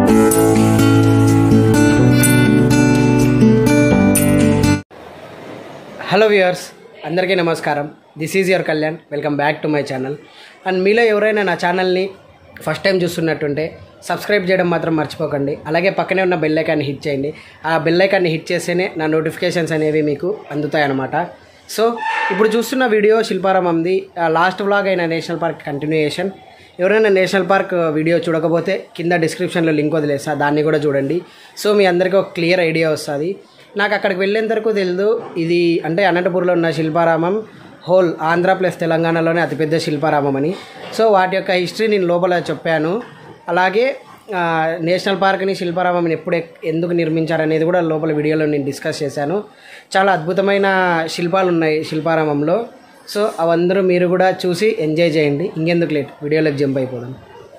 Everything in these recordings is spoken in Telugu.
హలో వ్యూయర్స్ అందరికీ నమస్కారం this is your Kalyan welcome back to my channel and మీలో ఎవరైనా నా ఛానల్ని ఫస్ట్ టైం చూస్తున్నట్టుంటే సబ్స్క్రైబ్ చేయడం మాత్రం మర్చిపోకండి అలాగే పక్కనే ఉన్న బెల్ ఐకాన్ని హిట్ చేయండి ఆ బెల్ ఐకాన్ని హిట్ చేస్తేనే నా నోటిఫికేషన్స్ అనేవి మీకు అందుతాయన్నమాట సో ఇప్పుడు చూస్తున్న వీడియో శిల్పారామంది లాస్ట్ వ్లాగ్ అయిన నేషనల్ పార్క్ కంటిన్యూయేషన్ ఎవరైనా నేషనల్ పార్క్ వీడియో చూడకపోతే కింద డిస్క్రిప్షన్లో లింక్ వదిలేస్తా దాన్ని కూడా చూడండి సో మీ అందరికీ ఒక క్లియర్ ఐడియా వస్తుంది నాకు అక్కడికి వెళ్ళేంత వరకు తెలియదు ఇది అంటే అనంతపూర్లో ఉన్న శిల్పారామం హోల్ ఆంధ్ర ప్లస్ తెలంగాణలోనే అతిపెద్ద శిల్పారామం అని సో వాటి యొక్క హిస్టరీ నేను లోపల చెప్పాను అలాగే ఆ, నేషనల్ పార్క్ని శిల్పారామం ఎప్పుడు ఎక్- ఎందుకు నిర్మించారనేది కూడా లోపల వీడియోలో నేను డిస్కస్ చేశాను చాలా అద్భుతమైన శిల్పాలు ఉన్నాయి శిల్పారామంలో సో అవందరూ మీరు కూడా చూసి ఎంజాయ్ చేయండి ఇంకెందుకు లేట్ వీడియోలోకి జంప్ అయిపోదాం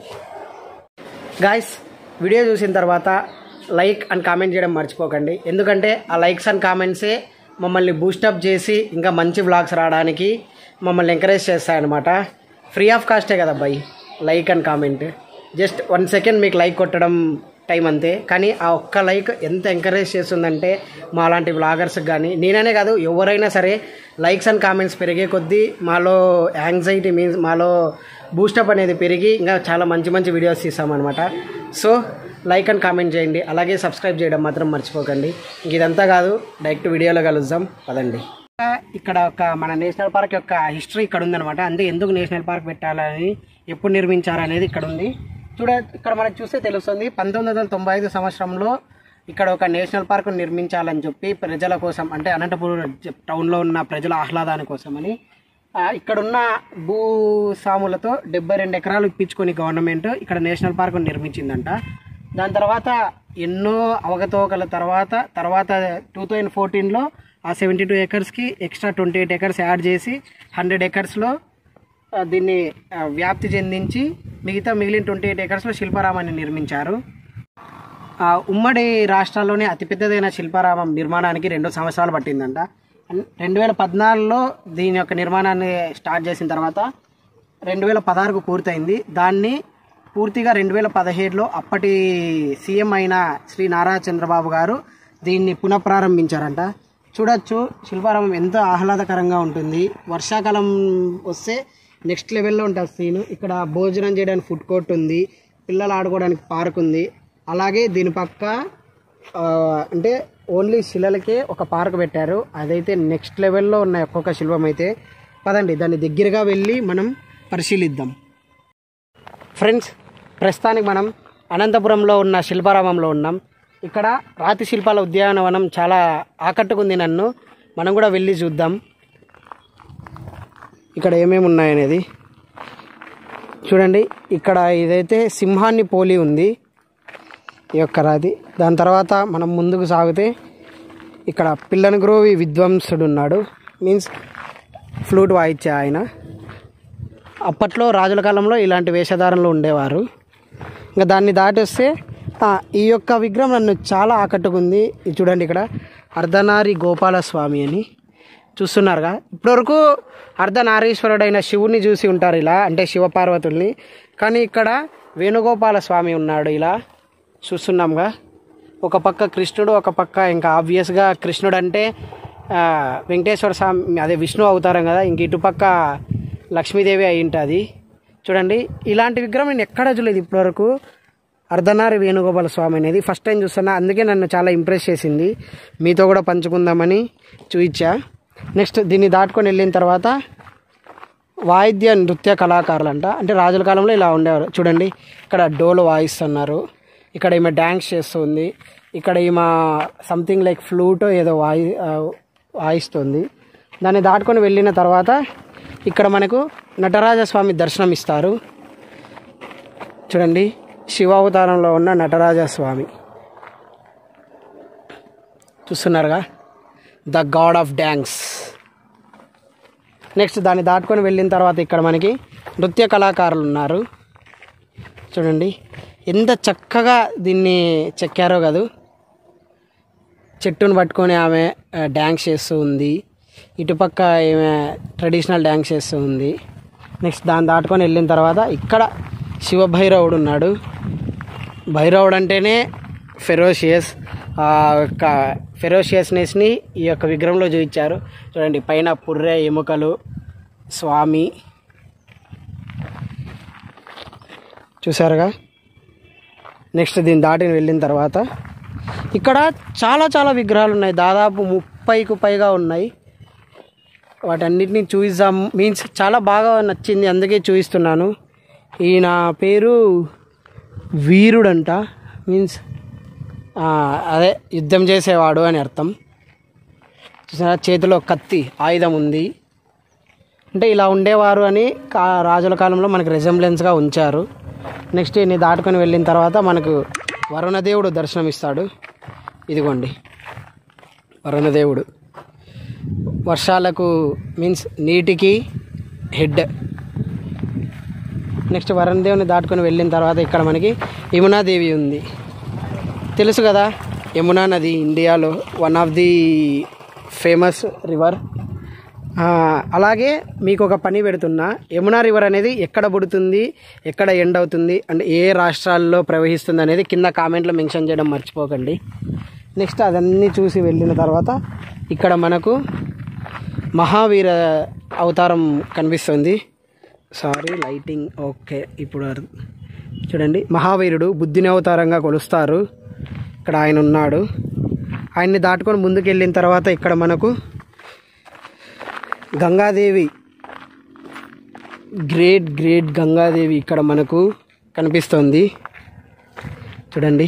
గాయస్ వీడియో చూసిన తర్వాత లైక్ అండ్ కామెంట్ చేయడం మర్చిపోకండి ఎందుకంటే ఆ లైక్స్ అండ్ కామెంట్సే మమ్మల్ని బూస్టప్ చేసి ఇంకా మంచి వ్లాగ్స్ రావడానికి మమ్మల్ని ఎంకరేజ్ చేస్తాయన్నమాట ఫ్రీ ఆఫ్ కాస్టే కదా అబ్బాయి like and comment just one second మీకు లైక్ కొట్టడం టైం అంతే కానీ ఆ ఒక్క లైక్ ఎంత ఎంకరేజ్ చేస్తుందంటే మా లాంటి వ్లాగర్స్కి కానీ నేననే కాదు ఎవరైనా సరే లైక్స్ అండ్ కామెంట్స్ పెరిగే కొద్దీ మాలో యాంగ్జైటీ మీన్స్ మాలో బూస్టప్ అనేది పెరిగి ఇంకా చాలా మంచి మంచి వీడియోస్ తీస్తామన్నమాట సో లైక్ అండ్ కామెంట్ చేయండి అలాగే సబ్స్క్రైబ్ చేయడం మాత్రం మర్చిపోకండి ఇంక ఇదంతా కాదు డైరెక్ట్ వీడియోలో కలుద్దాం పదండి ఇక్కడ ఒక మన నేషనల్ పార్క్ యొక్క హిస్టరీ ఇక్కడ ఉందన్నమాట అంటే ఎందుకు నేషనల్ పార్క్ పెట్టాలని ఎప్పుడు నిర్మించారనేది ఇక్కడ ఉంది చూడ ఇక్కడ మనకు చూస్తే తెలుస్తుంది పంతొమ్మిది వందల తొంభై ఐదు సంవత్సరంలో ఇక్కడ ఒక నేషనల్ పార్క్ నిర్మించాలని చెప్పి ప్రజల కోసం అంటే అనంతపురం టౌన్లో ఉన్న ప్రజల ఆహ్లాదాని కోసమని ఆ, ఇక్కడున్న భూస్వాములతో డెబ్బై రెండు ఎకరాలు ఇప్పించుకొని గవర్నమెంట్ ఇక్కడ నేషనల్ పార్క్ నిర్మించిందంట దాని తర్వాత ఎన్నో అవకతవకల తర్వాత తర్వాత టూ థౌజండ్ ఫోర్టీన్లో ఆ సెవెంటీ టూ ఎకర్స్కి extra twenty eight acres add చేసి హండ్రెడ్ ఎకర్స్లో ఆ, దీన్ని ఆ, వ్యాప్తి చెందించి మిగతా మిగిలిన ట్వంటీ ఎయిట్ ఎకర్స్లో శిల్పారామాన్ని నిర్మించారు ఆ, ఉమ్మడి రాష్ట్రాల్లోనే అతిపెద్దదైన శిల్పారామం నిర్మాణానికి రెండు సంవత్సరాలు పట్టిందంట అన్- రెండు వేల పద్నాలుగులో దీని యొక్క నిర్మాణాన్ని స్టార్ట్ చేసిన తర్వాత రెండు వేల పదహారుకు పూర్తయింది దాన్ని పూర్తిగా రెండు వేల పదిహేడులో అప్పటి సీఎం అయిన శ్రీ నారా చంద్రబాబు గారు దీన్ని పునఃప్రారంభించారంట చూడొచ్చు శిల్పారామం ఎంతో ఆహ్లాదకరంగా ఉంటుంది వర్షాకాలం వస్తే నెక్స్ట్ లెవెల్లో ఉంటుంది సీన్ ఇక్కడ భోజనం చేయడానికి ఫుడ్ కోర్ట్ ఉంది పిల్లలు ఆడుకోవడానికి పార్క్ ఉంది అలాగే దీని పక్క ఆ, అంటే ఓన్లీ శిలలకే ఒక పార్క్ పెట్టారు అదైతే నెక్స్ట్ లెవెల్లో ఉన్న ఒక్కొక్క శిల్పం అయితే పదండి దాన్ని దగ్గరగా వెళ్ళి మనం పరిశీలిద్దాం ఫ్రెండ్స్ ప్రస్తుతానికి మనం అనంతపురంలో ఉన్న శిల్పారామంలో ఉన్నాం ఇక్కడ రాతి శిల్పాల ఉద్యానవనం చాలా ఆకట్టుకుంది నన్ను మనం కూడా వెళ్ళి చూద్దాం ఇక్కడ ఏమేమి ఉన్నాయనేది చూడండి ఇక్కడ ఇదైతే సింహాన్ని పోలి ఉంది ఈ యొక్క రాతి దాని తర్వాత మనం ముందుకు సాగితే ఇక్కడ పిల్లని గ్రోవి విద్వాంసుడు ఉన్నాడు మీన్స్ ఫ్లూట్ వాయించే ఆయన అప్పట్లో రాజుల కాలంలో ఇలాంటి వేషధారణలు ఉండేవారు ఇంకా దాన్ని దాటొస్తే ఆ, ఈ యొక్క విగ్రహం నన్ను చాలా ఆకట్టుకుంది ఇది చూడండి ఇక్కడ అర్ధనారి గోపాలస్వామి అని చూస్తున్నారుగా ఇప్పటివరకు అర్ధనారీశ్వరుడైన శివుని చూసి ఉంటారు ఇలా అంటే శివపార్వతుల్ని కానీ ఇక్కడ వేణుగోపాల స్వామి ఉన్నాడు ఇలా చూస్తున్నాంగా ఒక పక్క కృష్ణుడు ఒక పక్క ఇంకా ఆబ్వియస్గా కృష్ణుడు అంటే ఆ, వెంకటేశ్వర స్వామి అదే విష్ణు అవతారం కదా ఇంక ఇటుపక్క లక్ష్మీదేవి అయి ఉంటుంది చూడండి ఇలాంటి విగ్రహం నేను ఎక్కడ చూడలేదు ఇప్పటివరకు అర్ధనారి వేణుగోపాల స్వామి అనేది ఫస్ట్ టైం చూస్తున్నా అందుకే నన్ను చాలా ఇంప్రెస్ చేసింది మీతో కూడా పంచుకుందామని చూయించా నెక్స్ట్ దీన్ని దాటుకొని వెళ్ళిన తర్వాత వాయిద్య నృత్య కళాకారులు అంట అంటే రాజుల కాలంలో ఇలా ఉండేవారు చూడండి ఇక్కడ డోలు వాయిస్తున్నారు ఇక్కడ ఈమె డ్యాన్స్ చేస్తుంది ఇక్కడ ఈమె సంథింగ్ లైక్ ఫ్లూట్ ఏదో వాయి ఆ, వాయిస్తుంది దాన్ని దాటుకొని వెళ్ళిన తర్వాత ఇక్కడ మనకు నటరాజస్వామి దర్శనం ఇస్తారు చూడండి శివ అవతారంలో ఉన్న నటరాజస్వామి చూస్తున్నారుగా the god of dance next దాన్ని దాటుకొని వెళ్ళిన తర్వాత ఇక్కడ మనకి నృత్య కళాకారులు ఉన్నారు చూడండి ఎంత చక్కగా దీన్ని చెక్కారో కదూ చెట్టును పట్టుకొని ఆమె ఆ, డ్యాన్స్ చేస్తూ ఉంది ఇటుపక్క ఈమె ట్రెడిషనల్ డ్యాన్స్ చేస్తూ ఉంది నెక్స్ట్ దాన్ని దాటుకొని వెళ్ళిన తర్వాత ఇక్కడ శివభైరవుడు ఉన్నాడు భైరవుడు అంటేనే ఫెరోషియస్ ఆ యొక్క ఫెరోషియస్నెస్ని ఈ యొక్క విగ్రహంలో చూపించారు చూడండి పైన పుర్రె ఎముకలు స్వామి చూసారుగా నెక్స్ట్ దీన్ని దాటిని వెళ్ళిన తర్వాత ఇక్కడ చాలా చాలా విగ్రహాలు ఉన్నాయి దాదాపు ముప్పైకు పైగా ఉన్నాయి వాటన్నిటిని చూయిద్దాం మీన్స్ చాలా బాగా నచ్చింది అందుకే చూపిస్తున్నాను ఈయన పేరు వీరుడంట మీన్స్ అదే యుద్ధం చేసేవాడు అని అర్థం చూసారా చేతిలో కత్తి ఆయుధం ఉంది అంటే ఇలా ఉండేవారు అని కా రాజుల కాలంలో మనకు రెజంబ్లెన్స్గా ఉంచారు నెక్స్ట్ ఈయన్ని దాటుకొని వెళ్ళిన తర్వాత మనకు వరుణదేవుడు దర్శనమిస్తాడు ఇదిగోండి వరుణదేవుడు వర్షాలకు మీన్స్ నీటికి హెడ్ నెక్స్ట్ వరుణదేవుని దాటుకొని వెళ్ళిన తర్వాత ఇక్కడ మనకి యమునాదేవి ఉంది తెలుసు కదా యమునా నది ఇండియాలో one of the famous river అలాగే మీకు ఒక పని పెడుతున్నా యమునా రివర్ అనేది ఎక్కడ పుడుతుంది ఎక్కడ ఎండ్ అవుతుంది అండ్ ఏ రాష్ట్రాల్లో ప్రవహిస్తుంది అనేది కింద కామెంట్లో మెన్షన్ చేయడం మర్చిపోకండి నెక్స్ట్ అదన్నీ చూసి వెళ్ళిన తర్వాత ఇక్కడ మనకు మహావీర అవతారం కనిపిస్తుంది సారీ లైటింగ్ ఓకే ఇప్పుడు అర్- చూడండి మహావీరుడు బుద్ధిని అవతారంగా కొలుస్తారు ఇక్కడ ఆయన ఉన్నాడు ఆయన్ని దాటుకొని ముందుకు వెళ్ళిన తర్వాత ఇక్కడ మనకు గంగాదేవి గ్రేట్ గ్రేట్ గంగాదేవి ఇక్కడ మనకు కనిపిస్తుంది చూడండి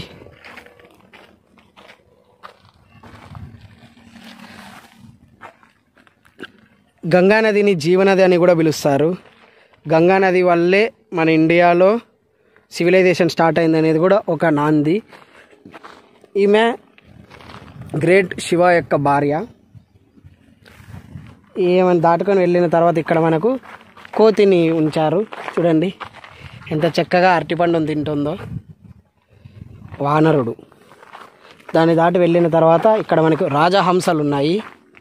గంగా నదిని జీవనది అని కూడా పిలుస్తారు గంగా నది వల్లే మన ఇండియాలో సివిలైజేషన్ స్టార్ట్ అయింది అనేది కూడా ఒక నాంది ఈమె గ్రేట్ శివ యొక్క భార్య ఏమని దాటుకొని వెళ్ళిన తర్వాత ఇక్కడ మనకు కోతిని ఉంచారు చూడండి ఎంత చక్కగా అరటిపండును తింటుందో వానరుడు దాన్ని దాటి వెళ్ళిన తర్వాత ఇక్కడ మనకు రాజహంసలు ఉన్నాయి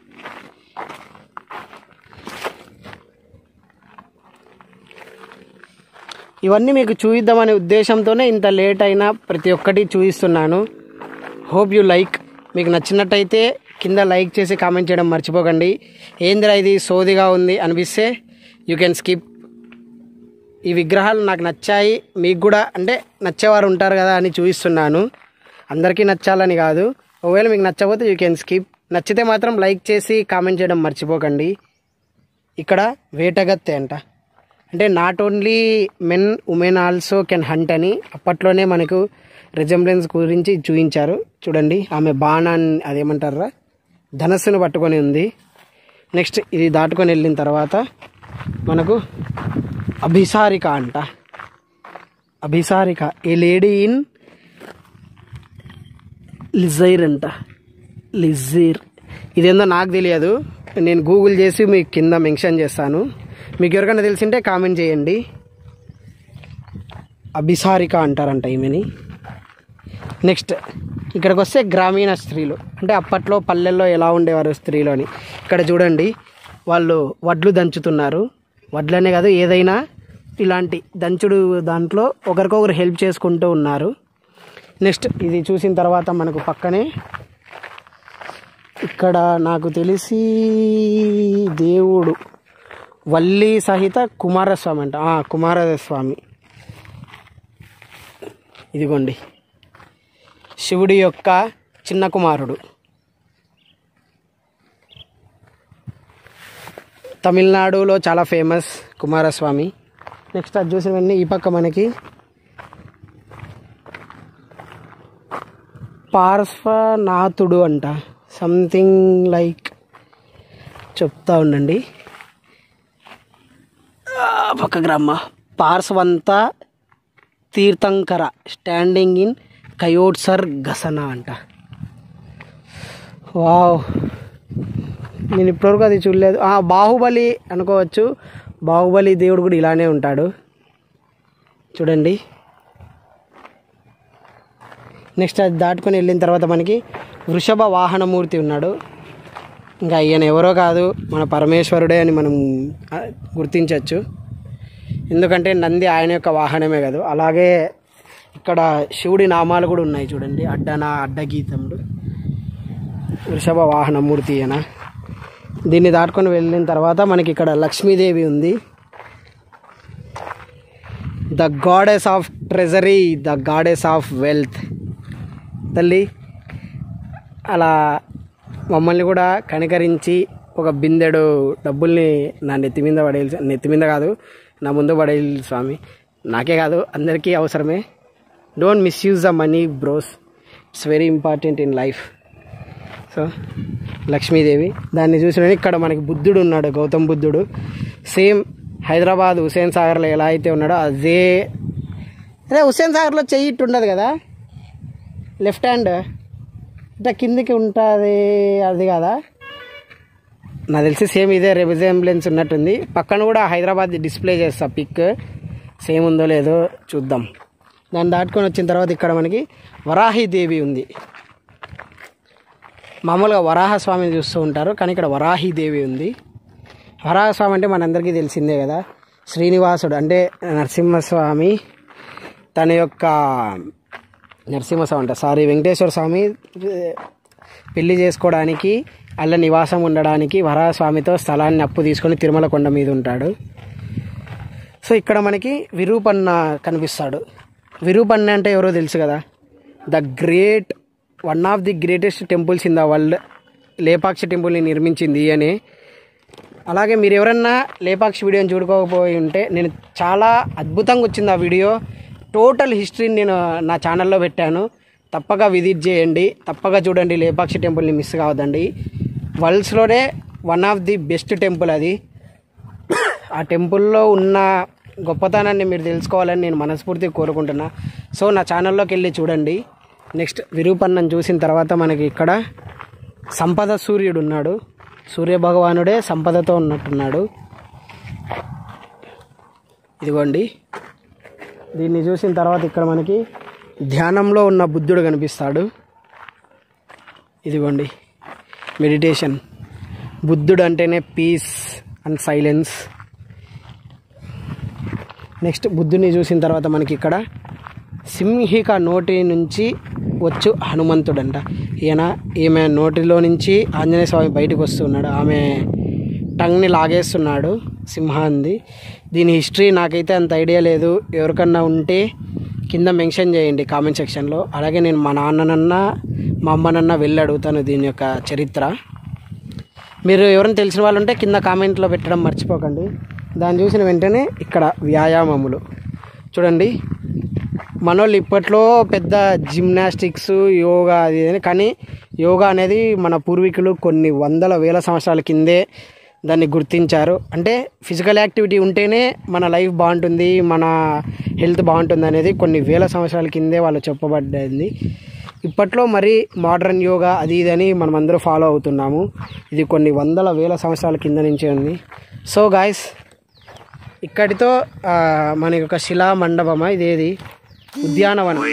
ఇవన్నీ మీకు చూపిద్దామనే ఉద్దేశంతోనే ఇంత లేట్ అయినా ప్రతి ఒక్కటి చూపిస్తున్నాను హోప్ యూ లైక్ మీకు నచ్చినట్టయితే కింద లైక్ చేసి కామెంట్ చేయడం మర్చిపోకండి ఏందిరా ఇది సోదిగా ఉంది అనిపిస్తే యూ కెన్ స్కిప్ ఈ విగ్రహాలు నాకు నచ్చాయి మీకు కూడా అంటే నచ్చేవారు ఉంటారు కదా అని చూపిస్తున్నాను అందరికీ నచ్చాలని కాదు ఒకవేళ మీకు నచ్చకపోతే యూ కెన్ స్కిప్ నచ్చితే మాత్రం లైక్ చేసి కామెంట్ చేయడం మర్చిపోకండి ఇక్కడ వేటగత్తె అంట అంటే not only men women also can hunt అని అప్పట్లోనే మనకు రిజంబ్లెన్స్ గురించి చూపించారు చూడండి ఆమె బాణాన్ని అదేమంటారా ధనస్సును పట్టుకొని ఉంది నెక్స్ట్ ఇది దాటుకొని వెళ్ళిన తర్వాత మనకు అభిసారిక అంట అభిసారిక ఏ లేడీ ఇన్ లిజైర్ అంట లిజైర్ ఇదేందో నాకు తెలియదు నేను గూగుల్ చేసి మీకు కింద మెన్షన్ చేస్తాను మీకు ఎవరికైనా తెలిసింటే కామెంట్ చేయండి అభిసారిక అంటారంట ఈమెని నెక్స్ట్ ఇక్కడికి వస్తే గ్రామీణ స్త్రీలు అంటే అప్పట్లో పల్లెల్లో ఎలా ఉండేవారు స్త్రీలు అని ఇక్కడ చూడండి వాళ్ళు వడ్లు దంచుతున్నారు వడ్లనే కాదు ఏదైనా ఇలాంటి దంచుడు దాంట్లో ఒకరికొకరు హెల్ప్ చేసుకుంటూ ఉన్నారు నెక్స్ట్ ఇది చూసిన తర్వాత మనకు పక్కనే ఇక్కడ నాకు తెలిసి దేవుడు వల్లి సహిత కుమారస్వామి అంట ఆ, కుమారస్వామి ఇదిగోండి శివుడి యొక్క చిన్న కుమారుడు తమిళనాడులో చాలా ఫేమస్ కుమారస్వామి నెక్స్ట్ అది చూసినవన్నీ ఈ పక్క మనకి పార్శ్వనాథుడు అంట సంథింగ్ లైక్ చెప్తా ఉండండి ఆ, పక్క గ్రామ పార్శ్వంత తీర్థంకర స్టాండింగ్ ఇన్ కయోట్సర్ గసన అంట వావ్ నేను ఇప్పటివరకు అది చూడలేదు ఆ, బాహుబలి అనుకోవచ్చు బాహుబలి దేవుడు కూడా ఇలానే ఉంటాడు చూడండి నెక్స్ట్ అది దాటుకొని వెళ్ళిన తర్వాత మనకి వృషభ వాహనమూర్తి ఉన్నాడు ఇంకా ఈయన ఎవరో కాదు మన పరమేశ్వరుడే అని మనం ఆ, గుర్తించవచ్చు ఎందుకంటే నంది ఆయన యొక్క వాహనమే కాదు అలాగే ఇక్కడ శివుడి నామాలు కూడా ఉన్నాయి చూడండి అడ్డన అడ్డగీతములు వృషభ వాహనమూర్తి అన దీన్ని దాటుకొని వెళ్ళిన తర్వాత మనకి ఇక్కడ లక్ష్మీదేవి ఉంది the goddess of treasury the goddess of wealth తల్లి అలా మమ్మల్ని కూడా కనికరించి ఒక బిందెడు డబ్బుల్ని నా నెత్తి మీద పడేయాలి నెత్తి మీద కాదు నా ముందు పడేయాలి స్వామి నాకే కాదు అందరికీ అవసరమే don't misuse the money bros it's very important in life so Lakshmidevi దాన్ని చూసిన ఇక్కడ మనకి బుద్ధుడు ఉన్నాడు గౌతమ్ బుద్ధుడు సేమ్ హైదరాబాద్ హుసేన్ సాగర్లో ఎలా అయితే ఉన్నాడో అదే అదే హుసేన్ సాగర్లో చెయ్యి ఇట్టు ఉండదు కదా లెఫ్ట్ హ్యాండ్ ఇట్లా కిందికి ఉంటుంది అది కదా నాకు తెలిసి సేమ్ ఇదే రిజెంబ్లెన్స్ ఉన్నట్టుంది పక్కన కూడా హైదరాబాద్ డిస్ప్లే చేస్తా పిక్ సేమ్ ఉందో లేదో చూద్దాం దాన్ని దాటుకొని వచ్చిన తర్వాత ఇక్కడ మనకి వరాహిదేవి ఉంది మామూలుగా వరాహ స్వామిని చూస్తూ ఉంటారు కానీ ఇక్కడ వరాహిదేవి ఉంది వరాహ స్వామి అంటే మనందరికీ తెలిసిందే కదా శ్రీనివాసుడు అంటే నరసింహస్వామి తన యొక్క నరసింహస్వామి అంట సారీ వెంకటేశ్వర స్వామి పెళ్లి చేసుకోవడానికి అల్ల నివాసం ఉండడానికి వరాహస్వామితో స్థలాన్ని అప్పు తీసుకొని తిరుమల కొండ మీద ఉంటాడు సో ఇక్కడ మనకి విరూపన్న కనిపిస్తాడు విరూపన్న అంటే ఎవరో తెలుసు కదా the great one of the greatest temples in the world Lepakshi టెంపుల్ని నిర్మించింది అని అలాగే మీరు ఎవరన్నా లేపాక్షి వీడియోని చూడుకోకపోయి ఉంటే నేను చాలా అద్భుతంగా వచ్చింది ఆ వీడియో టోటల్ హిస్టరీని నేను నా ఛానల్లో పెట్టాను తప్పక విజిట్ చేయండి తప్పక చూడండి లేపాక్షి టెంపుల్ని మిస్ కావద్దండి వరల్డ్స్లోనే one of the best temple అది ఆ టెంపుల్లో ఉన్న గొప్పతనాన్ని మీరు తెలుసుకోవాలని నేను మనస్ఫూర్తిగా కోరుకుంటున్నా సో నా ఛానల్లోకి వెళ్ళి చూడండి నెక్స్ట్ విరూపన్నం చూసిన తర్వాత మనకి ఇక్కడ సంపద సూర్యుడు ఉన్నాడు సూర్య భగవానుడే సంపదతో ఉన్నట్టున్నాడు ఇదిగోండి దీన్ని చూసిన తర్వాత ఇక్కడ మనకి ధ్యానంలో ఉన్న బుద్ధుడు కనిపిస్తాడు ఇదిగోండి మెడిటేషన్ బుద్ధుడు అంటేనే పీస్ అండ్ సైలెన్స్ నెక్స్ట్ బుద్ధుని చూసిన తర్వాత మనకి ఇక్కడ సింహిక నోటి నుంచి వచ్చు హనుమంతుడంట ఈయన ఈమె నోటిలో నుంచి ఆంజనేయ స్వామి బయటకు వస్తున్నాడు ఆమె టంగ్ని లాగేస్తున్నాడు సింహాంది దీని హిస్టరీ నాకైతే అంత ఐడియా లేదు ఎవరికన్నా ఉంటే కింద మెన్షన్ చేయండి కామెంట్ సెక్షన్లో అలాగే నేను మా నాన్ననన్నా మా అమ్మనన్నా వెళ్ళి అడుగుతాను దీని యొక్క చరిత్ర మీరు ఎవరైనా తెలిసిన వాళ్ళు ఉంటే కింద కామెంట్లో పెట్టడం మర్చిపోకండి దాన్ని చూసిన వెంటనే ఇక్కడ వ్యాయామములు చూడండి మనోళ్ళు ఇప్పట్లో పెద్ద జిమ్నాస్టిక్స్ యోగా అది ఇది అని కానీ యోగా అనేది మన పూర్వీకులు కొన్ని వందల వేల సంవత్సరాల కిందే దాన్ని గుర్తించారు అంటే ఫిజికల్ యాక్టివిటీ ఉంటేనే మన లైఫ్ బాగుంటుంది మన హెల్త్ బాగుంటుంది అనేది కొన్ని వేల సంవత్సరాల కిందే వాళ్ళు చెప్పబడ్డది ఇప్పట్లో మరి మోడర్న్ యోగా అది ఇది అని మనం అందరూ ఫాలో అవుతున్నాము ఇది కొన్ని వందల వేల సంవత్సరాల కింద నుంచే ఉంది సో గాయస్ ఇక్కడితో ఆ, మన యొక్క శిలా మండపమా ఇదేది ఉద్యానవనం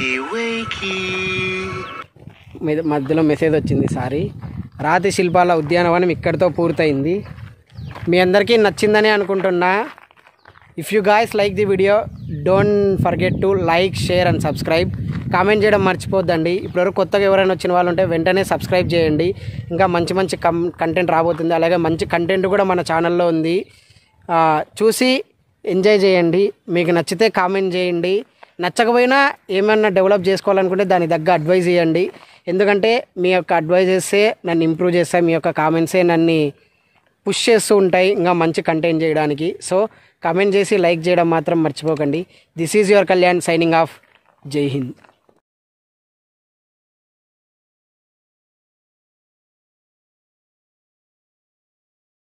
మీద- మధ్యలో మెసేజ్ వచ్చింది సారీ రాతి శిల్పాల ఉద్యానవనం ఇక్కడితో పూర్తయింది మీ అందరికీ నచ్చిందని అనుకుంటున్నా if you guys like the video don't forget to like share and subscribe comment చేయడం మర్చిపోద్దండి ఇప్పటివరకు కొత్తగా ఎవరైనా వచ్చిన వాళ్ళు ఉంటే వెంటనే సబ్స్క్రైబ్ చేయండి ఇంకా మంచి మంచి కం కంటెంట్ రాబోతుంది అలాగే మంచి కంటెంట్ కూడా మన ఛానల్లో ఉంది ఆ, చూసి ఎంజాయ్ చేయండి మీకు నచ్చితే కామెంట్ చేయండి నచ్చకపోయినా ఏమన్నా డెవలప్ చేసుకోవాలనుకుంటే దాని తగ్గ అడ్వైజ్ ఇవ్వండి ఎందుకంటే మీ యొక్క అడ్వైజెసే నన్ను ఇంప్రూవ్ చేస్తాయి మీ యొక్క కామెంట్సే నన్ను పుష్ చేస్తూ ఉంటాయి ఇంకా మంచి కంటెంట్ చేయడానికి సో కామెంట్ చేసి లైక్ చేయడం మాత్రం మర్చిపోకండి this is your Kalyan signing off Jai Hind